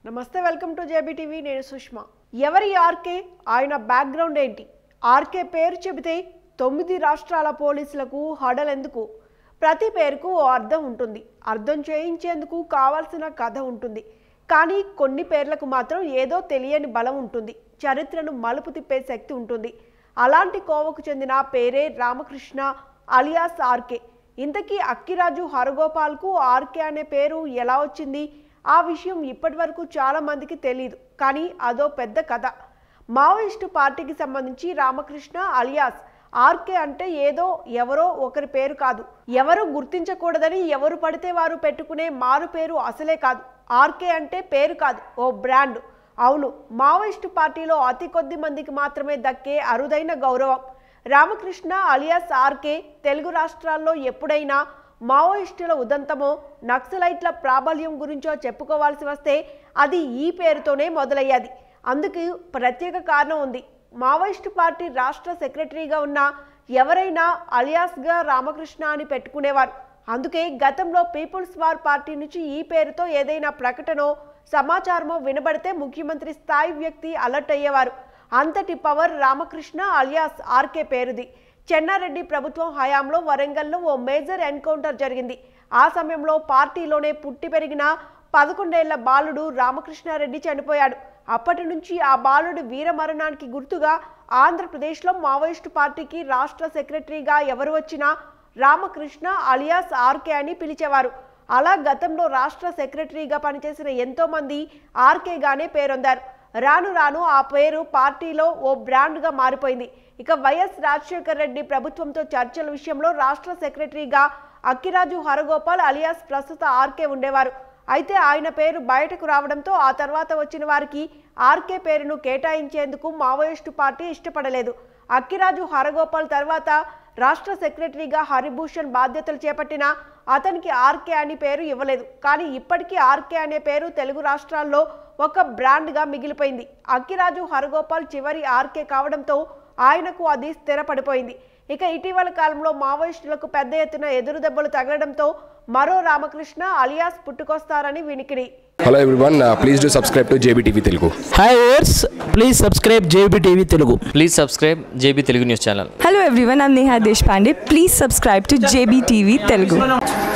నమస్తే welcome to JBTV నేను సుష్మా ఎవరి ఆర్కే ఆయన బ్యాక్గ్రౌండ్ ఏంటి ఆర్కే పేరు చెబితే తొమ్మిది రాష్ట్రాల పోలీసులకు హడలెందుకు ప్రతి పేరుకు ఓ అర్థం ఉంటుంది అర్థం చేయించేందుకు కావాల్సిన కథ ఉంటుంది కానీ కొన్ని పేర్లకు మాత్రం ఏదో తెలియని బలం ఉంటుంది చరిత్రను మలుపు తిప్పే శక్తి ఉంటుంది అలాంటి కోవకు చెందిన పేరే రామకృష్ణ అలియాస్ ఆర్కే ఇంతకీ అక్కిరాజు హరగోపాల్కు ఆర్కే అనే పేరు ఎలా వచ్చింది ఆ విషయం ఇప్పటివరకు చాలా మందికి తెలియదు కానీ అదో పెద్ద కథ మావోయిస్టు పార్టీకి సంబంధించి రామకృష్ణ అలియాస్ ఆర్కే అంటే ఏదో ఎవరో ఒకరి పేరు కాదు ఎవరు గుర్తించకూడదని ఎవరు పడితే వారు పెట్టుకునే మారు పేరు అసలే కాదు ఆర్కే అంటే పేరు కాదు ఓ బ్రాండ్ అవును మావోయిస్టు పార్టీలో అతి కొద్ది మందికి మాత్రమే దక్కే అరుదైన గౌరవం రామకృష్ణ అలియాస్ ఆర్కే తెలుగు రాష్ట్రాల్లో ఎప్పుడైనా మావోయిస్టుల ఉదంతమో నక్సలైట్ల ప్రాబల్యం గురించో చెప్పుకోవాల్సి వస్తే అది ఈ పేరుతోనే మొదలయ్యేది అందుకు ప్రత్యేక కారణం ఉంది మావోయిస్టు పార్టీ రాష్ట్ర సెక్రటరీగా ఉన్న ఎవరైనా అలియాస్గా రామకృష్ణ అని పెట్టుకునేవారు అందుకే గతంలో పీపుల్స్ వార్ పార్టీ నుంచి ఈ పేరుతో ఏదైనా ప్రకటనో సమాచారమో వినబడితే ముఖ్యమంత్రి స్థాయి వ్యక్తి అలర్ట్ అయ్యేవారు అంతటి పవర్ రామకృష్ణ అలియాస్ ఆర్కే పేరుది చెన్నారెడ్డి ప్రభుత్వం హయాంలో వరంగల్లో ఓ మేజర్ ఎన్కౌంటర్ జరిగింది ఆ సమయంలో పార్టీలోనే పుట్టి పెరిగిన పదకొండేళ్ల బాలుడు రామకృష్ణారెడ్డి చనిపోయాడు అప్పటి నుంచి ఆ బాలుడి వీరమరణానికి గుర్తుగా ఆంధ్రప్రదేశ్లో మావోయిస్టు పార్టీకి రాష్ట్ర సెక్రటరీగా ఎవరు వచ్చినా రామకృష్ణ అలియాస్ ఆర్కే అని పిలిచేవారు అలా గతంలో రాష్ట్ర సెక్రటరీగా పనిచేసిన ఎంతో మంది ఆర్కేగానే పేరొందారు రాను రాను ఆ పేరు పార్టీలో ఓ బ్రాండ్గా మారిపోయింది ఇక వైఎస్ రాజశేఖర్ రెడ్డి ప్రభుత్వంతో చర్చల విషయంలో రాష్ట్ర సెక్రటరీగా అక్కిరాజు హరగోపాల్ అలియాస్ ప్రస్తుత ఆర్కే ఉండేవారు అయితే ఆయన పేరు బయటకు రావడంతో ఆ తర్వాత వచ్చిన వారికి ఆర్కే పేరును కేటాయించేందుకు మావోయిస్టు పార్టీ ఇష్టపడలేదు అక్కిరాజు హరగోపాల్ తర్వాత రాష్ట్ర సెక్రటరీగా హరిభూషణ్ బాధ్యతలు చేపట్టిన అతనికి ఆర్కే అని పేరు ఇవ్వలేదు కానీ ఇప్పటికీ ఆర్కే అనే పేరు తెలుగు రాష్ట్రాల్లో ఒక బ్రాండ్గా మిగిలిపోయింది అక్కిరాజు హరగోపాల్ చివరి ఆర్కే కావడంతో ఆయనకు అది స్థిరపడిపోయింది ఇక ఇటీవల కాలంలో మావోయిస్టులకు పెద్ద ఎత్తున ఎదురు దెబ్బలు తగలడంతో మరో రామకృష్ణ అలియాస్ పుట్టుకొస్తారని వినికిడి hello everyone please do subscribe to JB TV Telugu hi ఓర్స్ please subscribe JB TV Telugu please subscribe JB Telugu news channel Hello everyone, I'm Neha Deshpande. Please subscribe to JBTV Telugu.